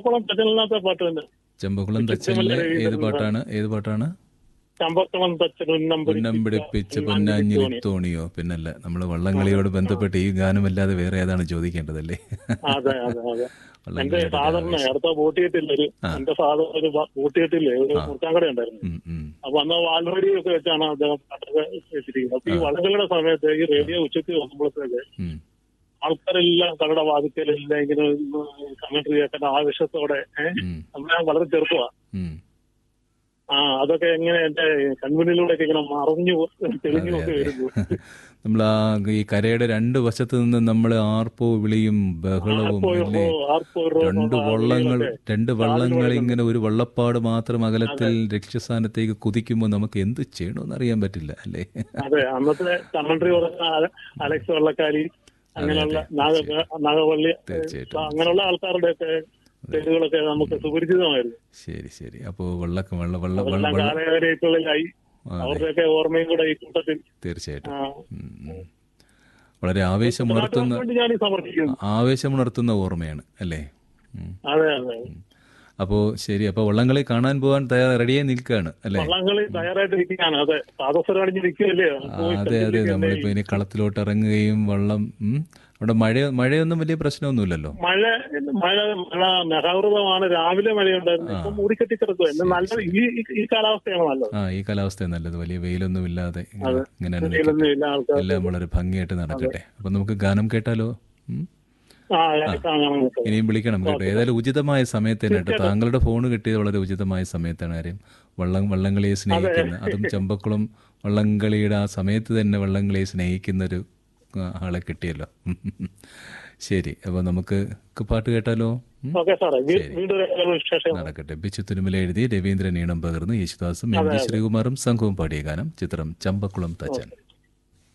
ചമ്പക്കുളം തച്ചലിനകത്തെ പാട്ട് തന്നെ ചെമ്പകുളം തച്ചലിലെ ഏത് പാട്ടാണ് ഏത് പാട്ടാണ് ചമ്പക്കുളം തച്ചൽ ഉന്നം പൊന്നം പിടിപ്പിച്ച് പൊന്നാഞ്ഞിരി തോണിയോ പിന്നല്ല നമ്മൾ വള്ളംകളിയോട് ബന്ധപ്പെട്ട് ഈ ഗാനമല്ലാതെ വേറെ ഏതാണ് ചോദിക്കേണ്ടതല്ലേ അതെ അതെ അതെ എന്റെ വള്ളംകളിയുടെ ഫാദറിന് അടുത്ത ബോട്ടിയെട്ടില്ല ഒരു എന്റെ ഫാദർ ഒരു ബോട്ടിയെട്ടില്ലേ ഒരു മുറുക്കാൻകട ഉണ്ടായിരുന്നു ഉം, ഉം. അപ്പൊ അന്ന് വാൽറേഡിയോ ഒക്കെ വെച്ചാണ് അദ്ദേഹം പാട്ടൊക്കെ വെച്ചിരിക്കുന്നത് അപ്പൊ ഈ വള്ളങ്ങളുടെ സമയത്ത് ഈ റേഡിയോ ഉച്ചയ്ക്ക് വന്നപ്പോഴത്തേക്ക് ഉം. ആൾക്കാരെല്ലാം കടയുടെ വാതിക്കലെല്ലാം ഇങ്ങനെ കമന്ററി കേൾക്കാൻ ആവശ്യത്തോടെ ഏഹ് ഉം. നമ്മളെ വളരെ ചെറുപ്പമാ ഉം. ആ അതൊക്കെ എങ്ങനെ എന്റെ കൺമുന്നിലൂടെ ഒക്കെ ഇങ്ങനെ മറിഞ്ഞു തെളിഞ്ഞു ഒക്കെ വരുന്നു നമ്മൾ ആ ഈ കരയുടെ രണ്ട് വശത്ത് നിന്ന് നമ്മൾ ആർപ്പോ വിളിയും ബഹളവും ആർപ്പോ അല്ലേ ആർപ്പോ റോ രണ്ട് എന്നുള്ള വള്ളങ്ങൾ ആളുകളൊക്കെ. രണ്ട് വള്ളങ്ങൾ ഇങ്ങനെ ഒരു വള്ളപ്പാട് മാത്രം അകലത്തിൽ ലക്ഷ്യസ്ഥാനത്തേക്ക് കുതിക്കുമ്പോൾ നമുക്ക് എന്ത് ചെയ്യണമെന്ന് അറിയാൻ പറ്റില്ല അല്ലേ അതെ അന്നത്തെ കമന്ററി പറഞ്ഞ അല- അലക്സ് വെള്ളക്കാരി അങ്ങനെയുള്ള നാഗ നാഗവള്ളി തീർച്ചയായിട്ടും അങ്ങനെയുള്ള ആൾക്കാരുടെ ഒക്കെ പേരുകളൊക്കെ നമുക്ക് സുപരിചിതമായിരുന്നു ശരി ശരി അപ്പോൾ വള്ളക്ക വള്ള വള്ള വള്ള എല്ലാം വള്ള കാലഘട്ടങ്ങളിലായി അതെ അവരുടെയൊക്കെ ഓർമ്മയും കൂടെ ഈ കൂട്ടത്തിൽ തീർച്ചയായിട്ടും ആ, ഉം, ഉം. വളരെ ആവേശമുണർത്തുന്ന വേണ്ടി ഞാൻ സമർപ്പിക്കുന്നു ആവേശമുണർത്തുന്ന ഓർമ്മയാണ് അല്ലേ ഉം. അതെ അതെ അപ്പോൾ ശരി അപ്പോൾ വള്ളംകളി കാണാൻ പോകാൻ തയ്യാർ റെഡിയായി നിൽക്കുകയാണ് അല്ലേ വള്ളംകളി തയ്യാറായിട്ട് നിൽക്കുകയാണ് അതെ പാദസരം അണിഞ്ഞ് നിൽക്കുകയല്ലേ ആ, അതെ അതെ നമ്മളിപ്പോ ഇനി കളത്തിലോട്ട് ഇറങ്ങുകയും വള്ളം ഉം, അവിടെ മഴ മഴയൊന്നും വലിയ പ്രശ്നമൊന്നുമില്ലല്ലോ മഴ മഴ മഴ മെഹാവൃതമാണ് രാവിലെ മഴയുണ്ടായിരുന്നു ഇപ്പൊ മൂടിക്കെട്ടി കിടക്കുക എന്നെ നല്ല ഈ ഈ- ഈ കാലാവസ്ഥയാണ് നല്ലത് ആ ഈ കാലാവസ്ഥ നല്ലത് വലിയ വെയിലൊന്നും ഇല്ലാതെ ഇങ്ങനെ ഇങ്ങനെ തന്നെ നിൽക്കട്ടെ. വെയിലൊന്നും ഇല്ല ആൾക്കാർ എല്ലാം വളരെ ഭംഗിയായിട്ട് നടക്കട്ടെ അപ്പൊ നമുക്ക് ഗാനം കേട്ടാലോ ഉം? ആ കാണാൻ നോക്കാം ഇനിയും വിളിക്കണം കേട്ടോ ഏതായാലും ഉചിതമായ സമയത്ത് തന്നെ കേട്ടോ താങ്കളുടെ ഫോൺ കിട്ടിയത് വളരെ ഉചിതമായ സമയത്താണ് കാര്യം വള്ളം വള്ളംകളിയെ സ്നേഹിക്കുന്ന അതും ചമ്പക്കുളം വള്ളംകളിയുടെ ആ സമയത്ത് തന്നെ വള്ളംകളിയെ സ്നേഹിക്കുന്ന ഒരു ആ, ആളെ കിട്ടിയല്ലോ ശരി അപ്പോൾ നമുക്ക് പാട്ട് കേട്ടാലോ ഉം? ഓക്കെ സാറേ വീ- വീണ്ടും ഒരു വിശേഷം നടക്കട്ടെ ബിച്ചു തുരുമല എഴുതി രവീന്ദ്രൻ ഈണം പകർന്ന് യേശുദാസും എം ജി ശ്രീകുമാറും സംഘവും പാടിയ ഗാനം ചിത്രം ചമ്പക്കുളം തച്ചൻ